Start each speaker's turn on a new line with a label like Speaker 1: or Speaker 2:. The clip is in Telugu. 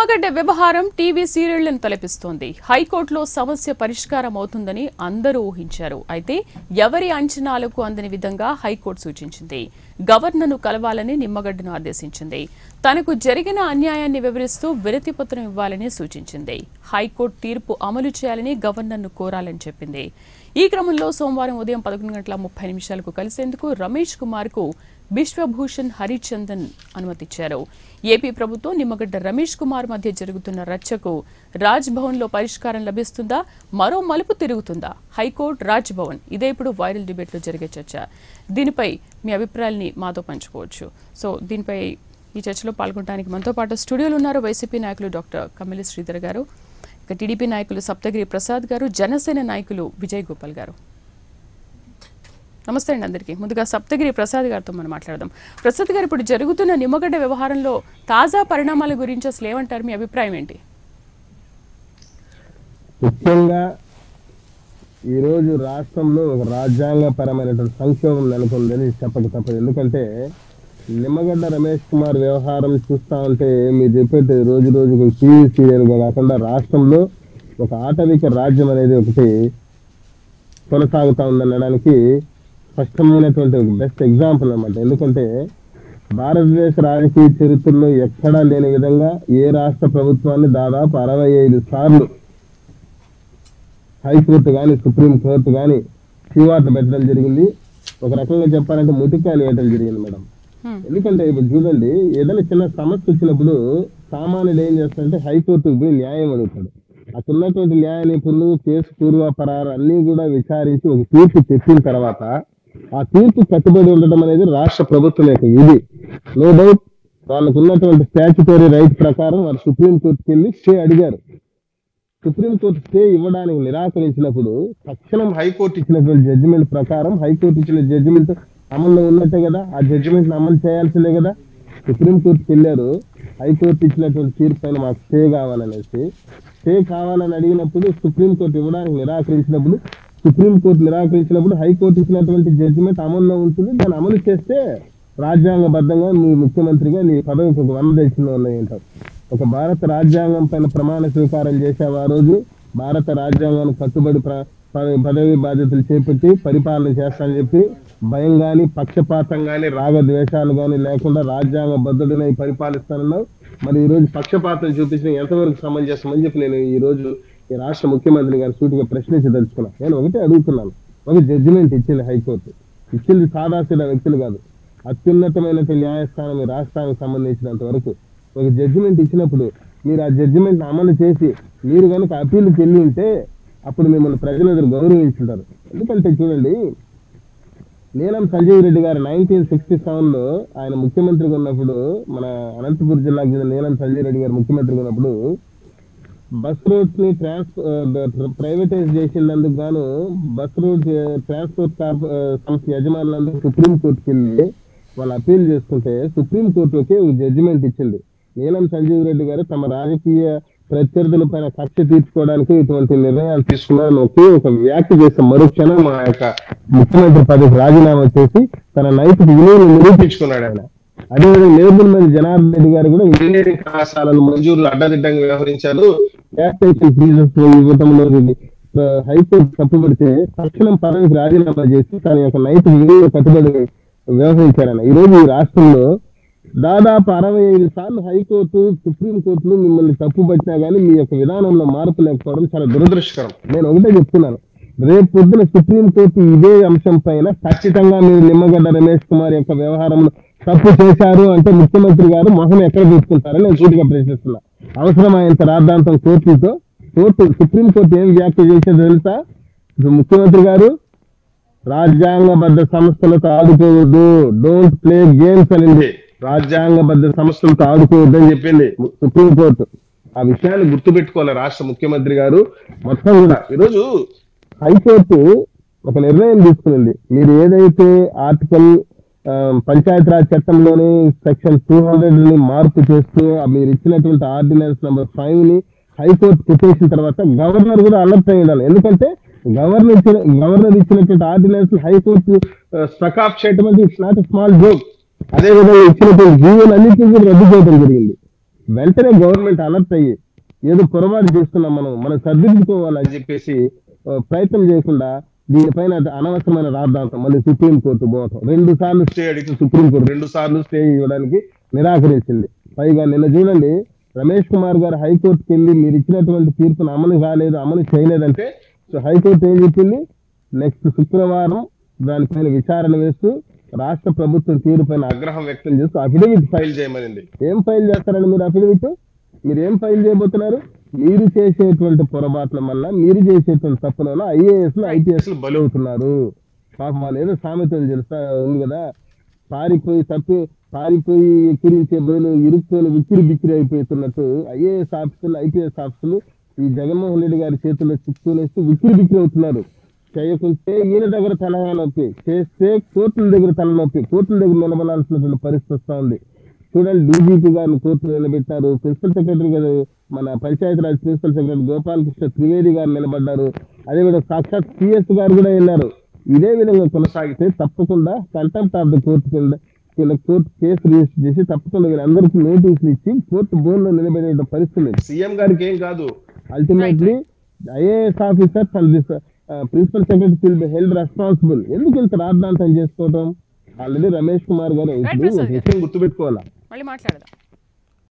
Speaker 1: నిమ్మగడ్డ వ్యవహారం టీవీ సీరియళ్లను తలపిస్తోంది హైకోర్టులో సమస్య పరిష్కారం అవుతుందని అందరూ ఊహించారు అయితే ఎవరి అంచనాలకు అందని విధంగా హైకోర్టు సూచించింది గవర్నర్ను కలవాలని నిమ్మగడ్డను ఆదేశించింది తనకు జరిగిన అన్యాయాన్ని వివరిస్తూ వినతి పత్రం ఇవ్వాలని సూచించింది హైకోర్టు తీర్పు అమలు చేయాలని గవర్నర్ను కోరాలని చెప్పింది ఈ క్రమంలో సోమవారం ఉదయం పదకొండు గంటల ముప్పై నిమిషాలకు కలిసేందుకు రమేష్ కుమార్ కు బిశ్వభూషణ్ హరిచందన్ అనుమతిచ్చారు ఏపీ ప్రభుత్వం నిమ్మగడ్డ రమేష్ కుమార్ మధ్య జరుగుతున్న రచ్చకు రాజ్ భవన్ లో పరిష్కారం లభిస్తుందా మరో మలుపు తిరుగుతుందా హైకోర్టు రాజ్ భవన్ ఇదే ఇప్పుడు వైరల్ డిబేట్ లో జరిగే చర్చ దీనిపై మీ అభిప్రాయాల్ని మాతో పంచుకోవచ్చు సో దీనిపై ఈ చర్చలో పాల్గొనడానికి మనతో పాటు స్టూడియోలో ఉన్నారు వైసీపీ నాయకులు డాక్టర్ కమిలి శ్రీధర్ గారు ఇక టీడీపీ నాయకులు సప్తగిరి ప్రసాద్ గారు జనసేన నాయకులు విజయ్ గోపాల్ గారు నమస్తే అండి అందరికీ ముందుగా సప్తగిరి ప్రసాద్ గారితో మనం మాట్లాడదాం ప్రసాద్ గారు ఇప్పుడు జరుగుతున్న నిమ్మగడ్డ వ్యవహారంలో తాజా పరిణామాల గురించి అసలు ఏమంటారు మీ అభిప్రాయం ఏంటి
Speaker 2: ముఖ్యంగా ఈరోజు రాష్ట్రంలో ఒక రాజ్యాంగపరమైనటువంటి సంక్షోభం నెలకొందని చెప్పక తప్పదు ఎందుకంటే నిమ్మగడ్డ రమేష్ కుమార్ వ్యవహారం చూస్తా ఉంటే మీరు చెప్పేది రోజు రోజుకు టీవీ సీరియల్గా కాకుండా రాష్ట్రంలో ఒక ఆటవిక రాజ్యం అనేది ఒకటి కొనసాగుతా ఉందనడానికి స్పష్టమైనటువంటి ఒక బెస్ట్ ఎగ్జాంపుల్ అన్నమాట ఎందుకంటే భారతదేశ రాజకీయ చరిత్రలో ఎక్కడా లేని విధంగా ఏ రాష్ట్ర ప్రభుత్వాన్ని దాదాపు అరవై ఐదు సార్లు హైకోర్టు కానీ సుప్రీం కోర్టు కానీ చీవాట్లు పెట్టడం జరిగింది ఒక రకంగా చెప్పాలంటే ముటికాయలు వేయడం జరిగింది మేడం
Speaker 1: హ్మ్.
Speaker 2: ఎందుకంటే ఇప్పుడు చూడండి ఏదైనా చిన్న సమస్య వచ్చినప్పుడు సామాన్యుడు ఏం చేస్తాడంటే హైకోర్టుకు పోయి న్యాయం అడుగుతాడు అక్కడ ఉన్నటువంటి న్యాయ నిపుణులు కేసు పూర్వపరాలు అన్ని కూడా విచారించి ఒక తీర్పు తెచ్చిన తర్వాత ఆ తీర్పు కట్టుబడి ఉండడం అనేది రాష్ట్ర ప్రభుత్వం యొక్క ఇది నో డౌట్ వాళ్ళకు ఉన్నటువంటి స్టాచ్యుటరీ రైట్ ప్రకారం వారు సుప్రీం కోర్టుకి వెళ్ళి స్టే అడిగారు సుప్రీంకోర్టు స్టే ఇవ్వడానికి నిరాకరించినప్పుడు తక్షణం హైకోర్టు ఇచ్చినటువంటి జడ్జిమెంట్ ప్రకారం హైకోర్టు ఇచ్చిన జడ్జిమెంట్ అమల్లో ఉన్నట్టే కదా ఆ జడ్జిమెంట్ అమలు చేయాల్సిందే కదా సుప్రీంకోర్టుకి వెళ్ళారు హైకోర్టు ఇచ్చినటువంటి తీర్పు పైన మాకు స్టే కావాలనేసి స్టే కావాలని అడిగినప్పుడు సుప్రీంకోర్టు ఇవ్వడానికి నిరాకరించినప్పుడు సుప్రీంకోర్టు నిరాకరించినప్పుడు హైకోర్టు ఇచ్చినటువంటి జడ్జిమెంట్ అమల్లో ఉంటుంది దాన్ని అమలు చేస్తే రాజ్యాంగబద్ధంగా నీ ముఖ్యమంత్రిగా నీ పదవికి ఒక వంద తెచ్చిన ఉన్నాయి అంటారు ఒక భారత రాజ్యాంగం పైన ప్రమాణ స్వీకారం చేశావు ఆ రోజు భారత రాజ్యాంగానికి కట్టుబడి ప్ర- ప- పదవి బాధ్యతలు చేపట్టి పరిపాలన చేస్తానని చెప్పి భయం గాని పక్షపాతం గాని రాగ ద్వేషాలు గాని లేకుండా రాజ్యాంగ బద్ధుడినై పరిపాలిస్తానన్నావు మరి ఈ రోజు పక్షపాతం చూపించిన ఎంతవరకు సమంజసమని చెప్పి నేను ఈ రోజు ఈ రాష్ట్ర ముఖ్యమంత్రి గారి సూటిగా ప్రశ్నించదలుచుకున్నా నేను ఒకటే అడుగుతున్నాను ఒక జడ్జిమెంట్ ఇచ్చింది హైకోర్టు ఇచ్చింది సాదాసీద వ్యక్తులు కాదు అత్యున్నతమైనటువంటి న్యాయస్థానం ఈ రాష్ట్రానికి సంబంధించినంత వరకు ఒక జడ్జిమెంట్ ఇచ్చినప్పుడు మీరు ఆ జడ్జిమెంట్ అమలు చేసి మీరు కనుక అప్పీల్కి వెళ్ళి ఉంటే అప్పుడు మిమ్మల్ని ప్రజలు ఎదురు గౌరవించుంటారు ఎందుకంటే చూడండి నీలం సంజీవ్ రెడ్డి గారు నైన్టీన్ సిక్స్టీ సెవెన్లో ఆయన ముఖ్యమంత్రిగా ఉన్నప్పుడు మన అనంతపురం జిల్లాకు చెందిన నీలం సంజీవ్ రెడ్డి గారు ముఖ్యమంత్రిగా ఉన్నప్పుడు బస్ రూట్స్ ని ట్రాన్స్ ప్రైవేటైజ్ చేసినందుకు గాను బస్ రూట్ ట్రాన్స్పోర్ట్ కార్ప ఆ, సంస్థ యజమానులందరూ సుప్రీం కోర్టుకి వెళ్ళి వాళ్ళు అప్పీల్ చేసుకుంటే సుప్రీం కోర్టు ఒకే ఒక జడ్జిమెంట్ ఇచ్చింది నీలం సంజీవ్ రెడ్డి గారు తమ రాజకీయ ప్రత్యర్థుల పైన కక్ష తీర్చుకోవడానికి ఇటువంటి నిర్ణయాలు తీసుకున్నారని ఒకే ఒక వ్యాఖ్య చేసిన మరుక్షణం మా యొక్క ముఖ్యమంత్రి పదవికి రాజీనామా చేసి తన నైతిక విలువను నిరూపించుకున్నాడు ఆయన అదేవిధంగా లేబుల్ మీద జనార్దన్ రెడ్డి గారు కూడా ఇంజనీరింగ్ కళాశాలలు మంజూరు అడ్డదిడ్డంగా వ్యవహరించారు ట్యాక్సేషన్ ఫీజెస్ ఇవ్వటంలో ఇది, ఆ, హైకోర్టు తప్పుపడితే తక్షణం పదవికి రాజీనామా చేసి తన యొక్క నైతిక విలువ కట్టుబడి వ్యవహరించారన్న ఈ రోజు ఈ రాష్ట్రంలో దాదాపు అరవై ఐదు సార్లు హైకోర్టు సుప్రీం కోర్టులు మిమ్మల్ని తప్పుపట్టినా కానీ మీ యొక్క విధానంలో మార్పు లేకపోవడం చాలా దురదృష్టకరం నేను ఒకటే చెప్తున్నాను రేపు పొద్దున సుప్రీం కోర్టు ఇదే అంశం పైన ఖచ్చితంగా మీరు నిమ్మగడ్డ రమేష్ కుమార్ యొక్క వ్యవహారంలో తప్పు చేశారు అంటే ముఖ్యమంత్రి గారు మొహం ఎక్కడ పెట్టుకుంటారని నేను సూటిగా ప్రశ్నిస్తున్నా అవసరమైనంత రాద్ధాంతం కోర్టుతో కోర్టు సుప్రీం కోర్టు ఏం వ్యాఖ్య చేసిందో తెలుసా ఇప్పుడు ముఖ్యమంత్రి గారు రాజ్యాంగబద్ధ సంస్థలతో ఆడుకోవద్దు డోంట్ ప్లే గేమ్స్ అనింది రాజ్యాంగబద్ధ సంస్థలతో ఆడుకోవద్దు అని చెప్పింది సుప్రీం కోర్టు ఆ విషయాన్ని గుర్తుపెట్టుకోవాలి రాష్ట్ర ముఖ్యమంత్రి గారు మొత్తం కూడా ఈరోజు హైకోర్టు ఒక నిర్ణయం తీసుకునింది మీరు ఏదైతే ఆర్టికల్ ఆ, పంచాయతీరాజ్ చట్టంలోని సెక్షన్ టూ హండ్రెడ్ ని మార్పు చేస్తూ ఆ మీరు ఇచ్చినటువంటి ఆర్డినెన్స్ నెంబర్ ఫైవ్ ని హైకోర్టు కొట్టేసిన తర్వాత గవర్నర్ కూడా అలర్ట్ అయి ఉండాలి ఎందుకంటే గవర్నర్ ఇచ్చిన గవర్నర్ ఇచ్చినటువంటి ఆర్డినెన్స్ హైకోర్టు స్ట్రక్ ఆఫ్ చేయడం అంటే ఇట్స్ నాట్ స్మాల్ జోక్ అదే విధంగా ఇచ్చినటువంటి జీవోలు అన్నింటినీ కూడా రద్దు చేయడం జరిగింది వెంటనే గవర్నమెంట్ అలర్ట్ అయ్యి ఏదో పొరపాటు చేస్తున్నాం మనం మనం సర్దిద్దుకోవాలని చెప్పేసి ఆ, ప్రయత్నం చేయకుండా దీనిపైన అనవసరమైన రాద్ధాంతం మళ్ళీ సుప్రీం కోర్టు పోవటం రెండు సార్లు స్టే అడిగితే సుప్రీం కోర్టు రెండు సార్లు స్టే ఇవ్వడానికి నిరాకరించింది పైగా నిన్న చూడండి రమేష్ కుమార్ గారు హైకోర్టుకి వెళ్ళి మీరు ఇచ్చినటువంటి తీర్పును అమలు కాలేదు అమలు చేయలేదంటే సో హైకోర్టు ఏం చెప్పింది నెక్స్ట్ శుక్రవారం దానిపైన విచారణ వేస్తూ రాష్ట్ర ప్రభుత్వం తీరుపైన ఆగ్రహం వ్యక్తం చేస్తూ అఫిడవిట్ ఫైల్ చేయమనింది ఏం ఫైల్ చేస్తారండి మీరు అఫిడవిట్ మీరు ఏం ఫైల్ చేయబోతున్నారు మీరు చేసేటువంటి పొరపాట్ల వల్ల మీరు చేసేటువంటి తప్పుల వల్ల ఐఏఎస్ ఐపీఎస్ బలవుతున్నారు పాపం వాళ్ళు ఏదో సామెతలు తెలుసా ఉంది కదా పారిపోయి తప్పి పారిపోయి ఎక్కిరించే బదులు ఇరుక్కొని విక్కిరి బిక్కిరి అయిపోతున్నట్టు ఐఏఎస్ ఆఫీసర్లు ఐపీఎస్ ఆఫీసర్లు ఈ జగన్మోహన్ రెడ్డి గారి చేతుల్లో చిక్కునేస్తూ విక్కిరి బిక్కిరి అవుతున్నారు చేయకుంటే ఈయన దగ్గర తలహా నొప్పి చేస్తే కోర్టుల దగ్గర తలనొప్పి కోర్టుల దగ్గర నిలబడాల్సినటువంటి పరిస్థితి వస్తా ఉంది చూడండి డీజీపీ గారిని కోర్టులో నిలబెట్టారు ప్రిన్సిపల్ సెక్రటరీ గారు మన పంచాయతీరాజ్ ప్రిన్సిపల్ సెక్రటరీ గోపాలకృష్ణ త్రివేది గారు నిలబడ్డారు అదేవిధంగా సాక్షాత్ సిఎస్ గారు కూడా వెళ్ళారు ఇదే విధంగా కొనసాగితే తప్పకుండా కంటెంప్ట్ ఆఫ్ ద కోర్టు కింద కింద కోర్టు కేసు రిజిస్టర్ చేసి తప్పకుండా వీళ్ళందరికీ నోటీసులు ఇచ్చి కోర్టు బోన్లో నిలబెట్టే పరిస్థితి సీఎం గారికి ఏం కాదు ultimately IAS officer principal secretary will be held responsible ఎందుకు ఇంత రాద్ధాంతం చేసుకోవటం ఆల్రెడీ రమేష్ కుమార్ గారు ఇప్పుడు
Speaker 1: ప్రసాద్
Speaker 2: ఒక విషయం గుర్తుపెట్టుకోవాలా
Speaker 1: మళ్ళీ మాట్లాడదాం